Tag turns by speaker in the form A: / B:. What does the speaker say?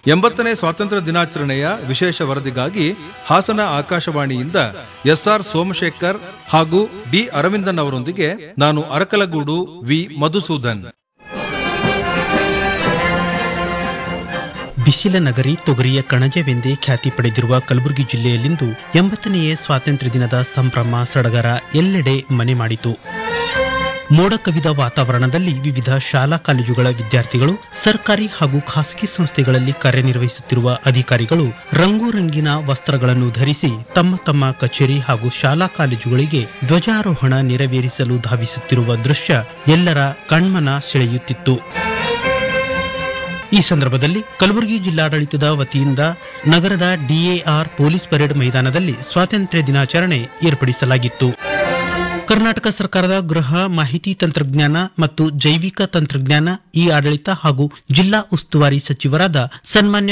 A: ಎಂಬತ್ತನೇ ಸ್ವಾತಂತ್ರ್ಯ ದಿನಾಚರಣೆಯ ವಿಶೇಷ ವರದಿಗಾಗಿ ಹಾಸನ ಆಕಾಶವಾಣಿಯಿಂದ ಎಸ್ಆರ್ ಸೋಮಶೇಖರ್ ಹಾಗೂ ಡಿ ಅರವಿಂದನ್ ಅವರೊಂದಿಗೆ ನಾನು ಅರಕಲಗೂಡು ವಿ ಮಧುಸೂದನ್
B: ಬಿಸಿಲ ನಗರಿ ತೊಗರಿಯ ಕಣಜವೆಂದೇ ಖ್ಯಾತಿ ಪಡೆದಿರುವ ಕಲಬುರಗಿ ಜಿಲ್ಲೆಯಲ್ಲಿಂದು ಎಂಬತ್ತನೆಯ ಸ್ವಾತಂತ್ರ್ಯ ದಿನದ ಸಂಭ್ರಮ ಸಡಗರ ಎಲ್ಲೆಡೆ ಮನೆ ಮಾಡಿತು ಮೋಡ ಕವಿದ ವಾತಾವರಣದಲ್ಲಿ ವಿವಿಧ ಶಾಲಾ ಕಾಲೇಜುಗಳ ವಿದ್ಯಾರ್ಥಿಗಳು ಸರ್ಕಾರಿ ಹಾಗೂ ಖಾಸಗಿ ಸಂಸ್ಥೆಗಳಲ್ಲಿ ಕಾರ್ಯನಿರ್ವಹಿಸುತ್ತಿರುವ ಅಧಿಕಾರಿಗಳು ರಂಗುರಂಗಿನ ವಸ್ತ್ರಗಳನ್ನು ಧರಿಸಿ ತಮ್ಮ ತಮ್ಮ ಕಚೇರಿ ಹಾಗೂ ಶಾಲಾ ಕಾಲೇಜುಗಳಿಗೆ ಧ್ವಜಾರೋಹಣ ನೆರವೇರಿಸಲು ಧಾವಿಸುತ್ತಿರುವ ದೃಶ್ಯ ಎಲ್ಲರ ಕಣ್ಮನ ಸೆಳೆಯುತ್ತಿತ್ತು ಈ ಸಂದರ್ಭದಲ್ಲಿ ಕಲಬುರಗಿ ಜಿಲ್ಲಾಡಳಿತದ ವತಿಯಿಂದ ನಗರದ ಡಿಎಆರ್ ಪೊಲೀಸ್ ಪರೇಡ್ ಮೈದಾನದಲ್ಲಿ ಸ್ವಾತಂತ್ರ್ಯ ದಿನಾಚರಣೆ ಏರ್ಪಡಿಸಲಾಗಿತ್ತು ಕರ್ನಾಟಕ ಸರ್ಕಾರದ ಗೃಹ ಮಾಹಿತಿ ತಂತ್ರಜ್ಞಾನ ಮತ್ತು ಜೈವಿಕ ತಂತ್ರಜ್ಞಾನ ಈ ಆಡಳಿತ ಹಾಗೂ ಜಿಲ್ಲಾ ಉಸ್ತುವಾರಿ ಸಚಿವರಾದ ಸನ್ಮಾನ್ಯ